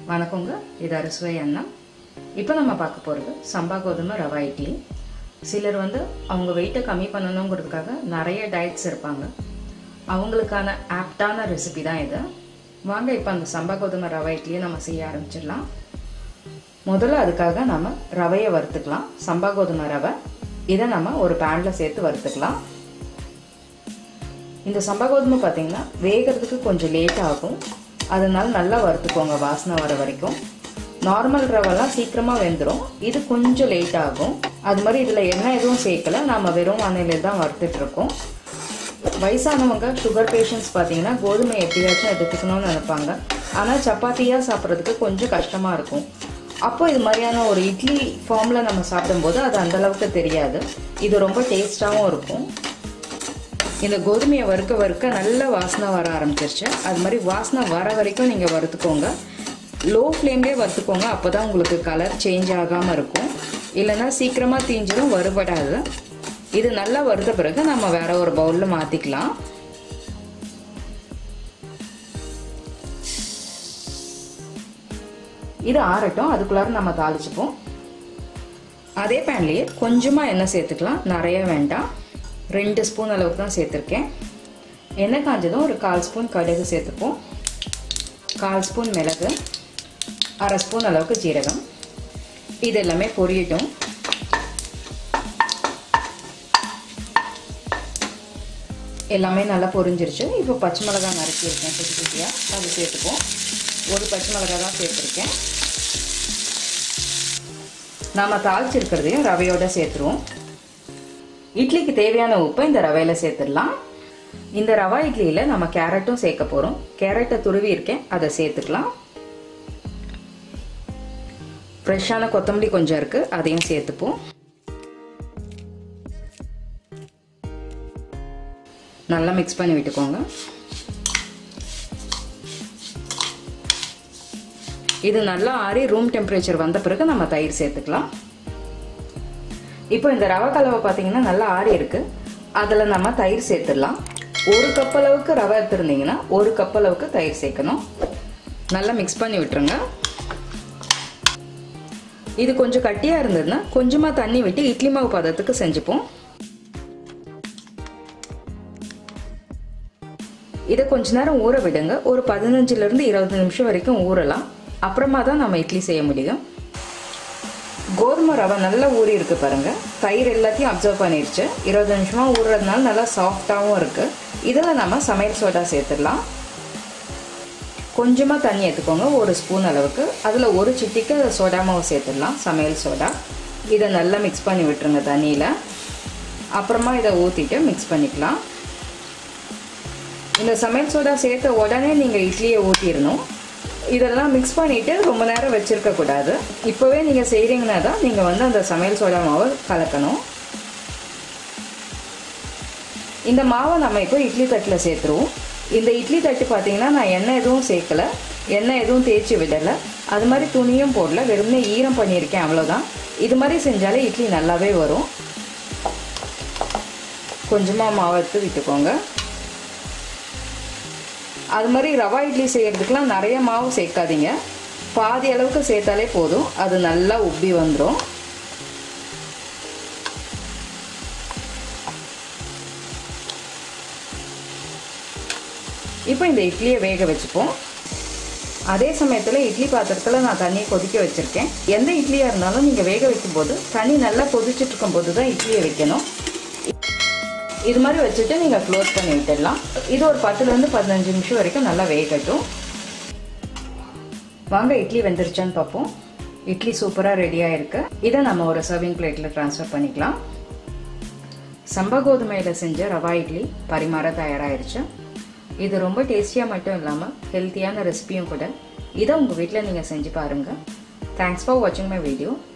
வணக்கங்க இது அறுசுவை அண்ணம் இப்போ நம்ம பார்க்க போகிறது சம்பா கோதுமை ரவா இட்லி சிலர் வந்து அவங்க வெயிட்டை கம்மி பண்ணணுங்கிறதுக்காக நிறைய டயட்ஸ் இருப்பாங்க அவங்களுக்கான ஆப்டான ரெசிபி தான் இது வாங்க இப்போ அந்த சம்பா கோதுமை ரவா இட்லியை நம்ம செய்ய ஆரம்பிச்சிடலாம் முதல்ல அதுக்காக நம்ம ரவையை வறுத்துக்கலாம் சம்பா கோதுமை ரவை இதை நம்ம ஒரு பேனில் சேர்த்து வறுத்துக்கலாம் இந்த சம்பா கோதுமை பார்த்தீங்கன்னா வேகிறதுக்கு கொஞ்சம் லேட் ஆகும் அதனால நல்லா வறுத்துக்கோங்க வாசனை வர வரைக்கும் நார்மல் ரவெல்லாம் சீக்கிரமாக வெந்துடும் இது கொஞ்சம் லேட் ஆகும் அது மாதிரி இதில் எண்ணெய் எதுவும் சேர்க்கல நம்ம வெறும் வானிலையில் தான் வறுத்துட்டு இருக்கோம் வயசானவங்க சுகர் பேஷண்ட்ஸ் பார்த்தீங்கன்னா கோதுமை எப்படியாச்சும் எடுத்துக்கணும்னு நினைப்பாங்க ஆனால் சப்பாத்தியாக சாப்பிட்றதுக்கு கொஞ்சம் கஷ்டமாக இருக்கும் அப்போ இது மாதிரியான ஒரு இட்லி ஃபார்மில் நம்ம சாப்பிடும்போது அது அந்தளவுக்கு தெரியாது இது ரொம்ப டேஸ்ட்டாகவும் இருக்கும் இந்த கோதுமையை வறுக்க வறுக்க நல்ல வாசனை வர ஆரம்பிச்சிருச்சு அது மாதிரி வாசனை வர வரைக்கும் நீங்கள் வறுத்துக்கோங்க லோ ஃப்ளேம்லேயே வறுத்துக்கோங்க அப்போ தான் உங்களுக்கு கலர் சேஞ்ச் ஆகாமல் இருக்கும் இல்லைன்னா சீக்கிரமாக தீஞ்சிடும் வறுபடாது இது நல்லா வறுத்த பிறகு நம்ம வேற ஒரு பவுலில் மாற்றிக்கலாம் இது ஆறட்டும் அதுக்குள்ளார நம்ம தாளிச்சுப்போம் அதே பேன்லேயே கொஞ்சமாக எண்ணெய் சேர்த்துக்கலாம் நிறைய வேண்டாம் ரெண்டு ஸ்பூன் அளவுக்கு தான் சேர்த்துருக்கேன் எண்ணெய் காஞ்சதும் ஒரு கால் ஸ்பூன் கடுகு சேர்த்துப்போம் கால் ஸ்பூன் மிளகு அரை ஸ்பூன் அளவுக்கு ஜீரகம் இது எல்லாமே பொரியட்டும் எல்லாமே நல்லா பொரிஞ்சிருச்சு இப்போ பச்சை மிளகாய் நறுக்கியிருக்கேன் குட்டி குட்டியாக அது சேர்த்துப்போம் ஒரு பச்சை மிளகாய் தான் சேர்த்துருக்கேன் நாம் தாளிச்சிருக்கிறதையும் ரவையோட சேர்த்துருவோம் இட்லிக்கு தேவையான உப்பை இந்த ரவையில் சேர்த்துடலாம் இந்த ரவா இட்லியில் நம்ம கேரட்டும் சேர்க்க போகிறோம் கேரட்டை துருவி இருக்கேன் அதை சேர்த்துக்கலாம் ஃப்ரெஷ்ஷான கொத்தமல்லி கொஞ்சம் இருக்குது அதையும் சேர்த்துப்போம் நல்லா மிக்ஸ் பண்ணி விட்டுக்கோங்க இது நல்லா ஆறி ரூம் டெம்பரேச்சர் வந்த பிறகு நம்ம தயிர் சேர்த்துக்கலாம் இப்போ இந்த ரவை கலவை பார்த்தீங்கன்னா நல்லா ஆறி இருக்கு அதில் நம்ம தயிர் சேர்த்துடலாம் ஒரு கப் அளவுக்கு ரவை எடுத்துருந்தீங்கன்னா ஒரு கப் அளவுக்கு தயிர் சேர்க்கணும் நல்லா மிக்ஸ் பண்ணி விட்டுருங்க இது கொஞ்சம் கட்டியாக இருந்ததுன்னா கொஞ்சமாக தண்ணி விட்டு இட்லி மாவு பதத்துக்கு செஞ்சுப்போம் இதை கொஞ்ச நேரம் ஊற விடுங்க ஒரு பதினஞ்சுலேருந்து இருபது நிமிஷம் வரைக்கும் ஊறலாம் அப்புறமா தான் நம்ம இட்லி செய்ய முடியும் கோதுமை ரவை நல்லா ஊறி இருக்கு பாருங்க தயிர் எல்லாத்தையும் அப்சர்வ் பண்ணிருச்சு இருபது நிமிஷமா ஊறுறதுனால நல்லா சாஃப்டாகவும் இருக்கு இதில் நம்ம சமையல் சோடா சேர்த்துடலாம் கொஞ்சமாக தண்ணி எடுத்துக்கோங்க ஒரு ஸ்பூன் அளவுக்கு அதில் ஒரு சிட்டிக்கு சோடா மாவு சேர்த்துடலாம் சமையல் சோடா இதை நல்லா மிக்ஸ் பண்ணி விட்டுருங்க தண்ணியில் அப்புறமா இதை ஊற்றிட்டு மிக்ஸ் பண்ணிக்கலாம் இந்த சமையல் சோடா சேர்த்த உடனே நீங்கள் இட்லியை ஊற்றிடணும் இதெல்லாம் மிக்ஸ் பண்ணிவிட்டு ரொம்ப நேரம் வச்சுருக்க கூடாது இப்போவே நீங்கள் செய்கிறீங்கன்னா தான் நீங்கள் வந்து அந்த சமையல் சோடா மாவை கலக்கணும் இந்த மாவை நம்ம இப்போ இட்லி தட்டில் சேர்த்துருவோம் இந்த இட்லி தட்டு பார்த்தீங்கன்னா நான் எண்ணெய் எதுவும் சேர்க்கலை எண்ணெய் எதுவும் தேய்ச்சி விடலை அது மாதிரி துணியும் போடல வெறுமனே ஈரம் பண்ணியிருக்கேன் அவ்வளோதான் இது மாதிரி செஞ்சாலே இட்லி நல்லாவே வரும் கொஞ்சமாக மாவு எடுத்து விட்டுக்கோங்க அது மாதிரி ரவா இட்லி செய்கிறதுக்கெலாம் நிறைய மாவு சேர்க்காதீங்க பாதி அளவுக்கு சேர்த்தாலே போதும் அது நல்லா உப்பி வந்துடும் இப்போ இந்த இட்லியை வேக வச்சுப்போம் அதே சமயத்தில் இட்லி பாத்திரத்தில் நான் தண்ணியை கொதிக்க வச்சுருக்கேன் எந்த இட்லியாக இருந்தாலும் நீங்கள் வேக வைக்கும்போது தண்ணி நல்லா கொதிச்சுட்டு இருக்கும்போது தான் இட்லியை வைக்கணும் இது மாதிரி வச்சுட்டு நீங்கள் க்ளோஸ் பண்ணி விட்டுடலாம் இது ஒரு பத்துலேருந்து பதினஞ்சு நிமிஷம் வரைக்கும் நல்லா வேகட்டும் வாங்க இட்லி வெந்துருச்சான்னு பார்ப்போம் இட்லி சூப்பராக ரெடியாக இருக்கு இதை நம்ம ஒரு சர்விங் பிளேட்டில் ட்ரான்ஸ்ஃபர் பண்ணிக்கலாம் சம்பா கோதுமையில் செஞ்ச ரவா இட்லி பரிமாற தயாராகிருச்சு இது ரொம்ப டேஸ்டியாக மட்டும் இல்லாமல் ஹெல்த்தியான ரெசிபியும் கூட இதை உங்கள் வீட்டில் நீங்கள் செஞ்சு பாருங்கள் தேங்க்ஸ் ஃபார் வாட்சிங் மை வீடியோ